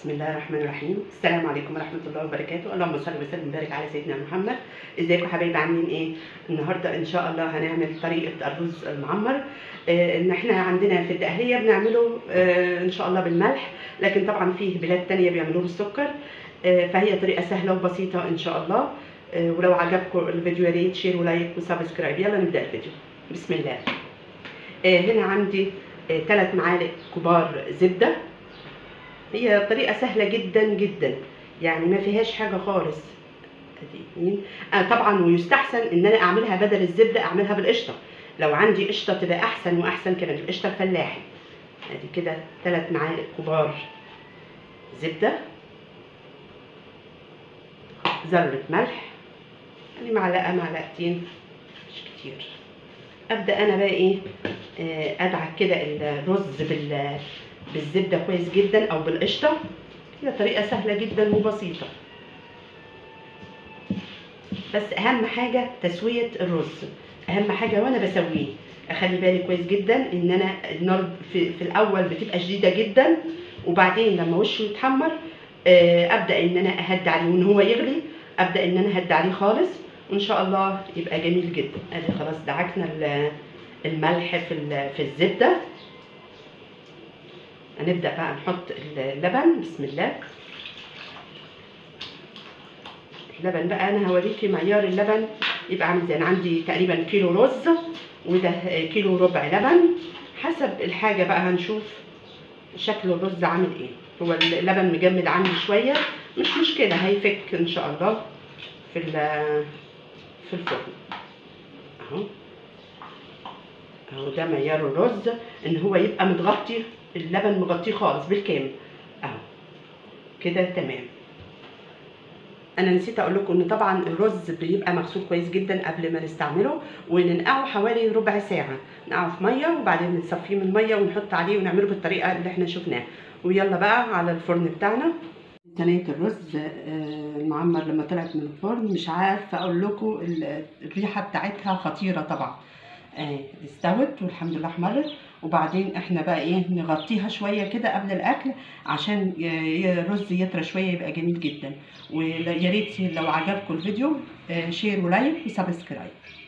بسم الله الرحمن الرحيم السلام عليكم ورحمه الله وبركاته اللهم صل وسلم وبارك على سيدنا محمد ازيكم حبايبي عاملين ايه النهارده ان شاء الله هنعمل طريقه الرز المعمر آه ان احنا عندنا في الدقهليه بنعمله آه ان شاء الله بالملح لكن طبعا فيه بلاد تانية بيعملوه بالسكر آه فهي طريقه سهله وبسيطه ان شاء الله آه ولو عجبكم الفيديو يا ريت شير ولايك وسبسكرايب يلا نبدا الفيديو بسم الله آه هنا عندي ثلاث معالق كبار زبده هي طريقة سهلة جدا جدا يعني ما فيهاش حاجة خالص ادي آه طبعا ويستحسن ان انا اعملها بدل الزبدة اعملها بالقشطة لو عندي قشطة تبقى احسن واحسن كمان القشطة الفلاحي ادي كده ثلاث معالق كبار زبدة ذرة ملح يعني معلقة معلقتين مش كتير ابدا انا بقى ايه آه ادعك كده الرز بال بالزبده كويس جدا او بالقشطه هي طريقه سهله جدا وبسيطه بس اهم حاجه تسويه الرز اهم حاجه وانا بسويه اخلي بالي كويس جدا ان انا النار في, في الاول بتبقى شديده جدا وبعدين لما وشه يتحمر آه ابدا ان انا اهدي عليه وان هو يغلي ابدا ان انا اهدي عليه خالص وان شاء الله يبقى جميل جدا ادي خلاص دعكنا الملح في في الزبده هنبدا بقى نحط اللبن بسم الله اللبن بقى انا هوريكي معيار اللبن يبقى عامل زي انا عندي تقريبا كيلو رز وده كيلو ربع لبن حسب الحاجه بقى هنشوف شكل الرز عامل ايه هو اللبن مجمد عندي شويه مش مشكله هيفك ان شاء الله في في الفرن اهو اهو ده معيار الرز ان هو يبقى متغطي اللبن مغطيه خالص بالكامل اهو كده تمام انا نسيت اقول لكم ان طبعا الرز بيبقى مغسول كويس جدا قبل ما نستعمله وننقعه حوالي ربع ساعه نقعه في ميه وبعدين نصفيه من الميه ونحط عليه ونعمله بالطريقه اللي احنا شفناها ويلا بقى على الفرن بتاعنا صينيه الرز المعمر لما طلعت من الفرن مش عارفه اقول لكم الريحه بتاعتها خطيره طبعا اهي استوت والحمد لله احمرت وبعدين احنا بقى ايه نغطيها شويه كده قبل الاكل عشان الرز يطرى شويه يبقى جميل جدا ويا ريت لو عجبكم الفيديو شير ولايك وسبسكرايب